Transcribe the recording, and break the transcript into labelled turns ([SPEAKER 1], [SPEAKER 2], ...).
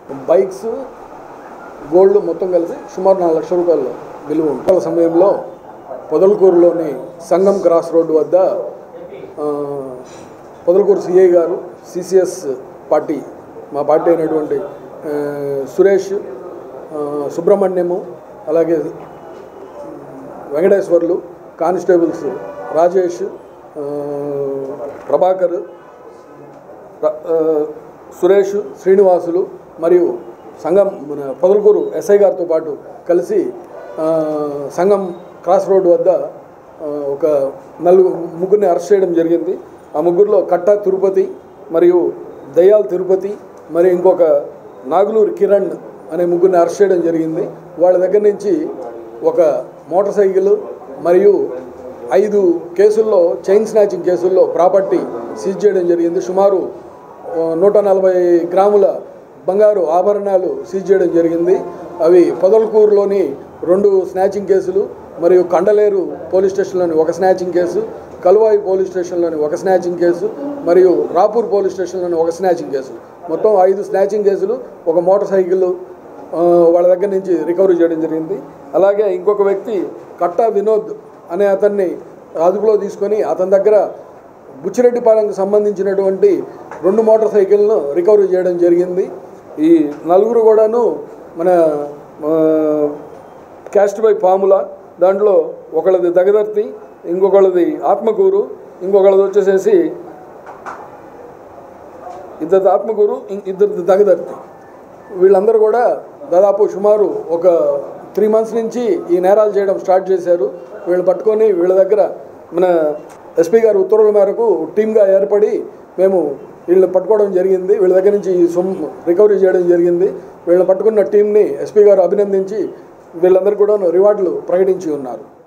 [SPEAKER 1] bikes gold మొత్తం కలిసి సుమారు నాలుగు లక్షల రూపాయల విలువ ఉంటుంది ఆ సమయంలో పొదలకూరులోని సంగం క్రాస్ రోడ్డు వద్ద ఆ, పొదలకూరు సిఐ గారు సిసిఎస్ పార్టీ మా పార్టీ అయినటువంటి ఆ, సురేష్ ఆ, సుబ్రహ్మణ్యము అలాగే వెంకటేశ్వర్లు కానిస్టేబుల్స్ రాజేష్ ఆ, ప్రభాకర్ ర- ఆ, సురేష్ శ్రీనివాసులు మరియు సంఘం మన పొదలకూరు ఎస్ఐ గారితో పాటు కలిసి ఆ, సంఘం క్రాస్ రోడ్ వద్ద ఆ, ఒక నలుగు ముగ్గురిని అరెస్ట్ చేయడం జరిగింది ఆ ముగ్గురులో కట్ట తిరుపతి మరియు దయాల్ తిరుపతి మరి ఇంకొక నాగులూరు కిరణ్ అనే ముగ్గురిని అరెస్ట్ చేయడం జరిగింది వాళ్ళ దగ్గర నుంచి ఒక మోటార్ సైకిల్ మరియు ఐదు కేసుల్లో చైన్ స్నాచింగ్ కేసుల్లో ప్రాపర్టీ సీజ్ చేయడం జరిగింది సుమారు ఆ, నూట నలభై గ్రాముల బంగారు ఆభరణాలు సీజ్ చేయడం జరిగింది అవి పొదలకూరులోని రెండు స్నాచింగ్ కేసులు మరియు కండలేరు పోలీస్ స్టేషన్లోని ఒక స్నాచింగ్ కేసు కలువాయి పోలీస్ స్టేషన్లోని ఒక స్నాచింగ్ కేసు మరియు రాపూర్ పోలీస్ స్టేషన్లోని ఒక స్నాచింగ్ కేసు మొత్తం ఐదు స్నాచింగ్ కేసులు ఒక మోటార్ సైకిల్ ఆ, వాళ్ళ దగ్గర నుంచి రికవరీ చేయడం జరిగింది అలాగే ఇంకొక వ్యక్తి కట్టా వినోద్ అనే అతన్ని అదుపులో తీసుకొని అతని దగ్గర బుచ్చిరెడ్డిపాలెంకు సంబంధించినటువంటి రెండు మోటార్ సైకిల్ను రికవరీ చేయడం జరిగింది ఈ నలుగురు కూడాను మన ఆ, క్యాస్ట్ బై పాముల దాంట్లో ఒకళ్ళది దగదర్తి ఇంకొకళ్ళది ఆత్మకూరు ఇంకొకళ్ళది వచ్చేసేసి ఇద్దరిది ఆత్మకూరు ఇం- ఇద్దరిది దగదర్తి వీళ్ళందరూ కూడా దాదాపు సుమారు ఒక త్రీ మంత్స్ నుంచి ఈ నేరాలు చేయడం స్టార్ట్ చేశారు వీళ్ళు పట్టుకొని వీళ్ళ దగ్గర మన ఎస్పీ గారి ఉత్తర్వుల మేరకు టీమ్గా ఏర్పడి మేము వీళ్ళని పట్టుకోవడం జరిగింది వీళ్ళ దగ్గర నుంచి ఈ సొమ్ము రికవరీ చేయడం జరిగింది వీళ్ళని పట్టుకున్న టీంని ఎస్పీ గారు అభినందించి వీళ్ళందరూ కూడా రివార్డులు ప్రకటించి ఉన్నారు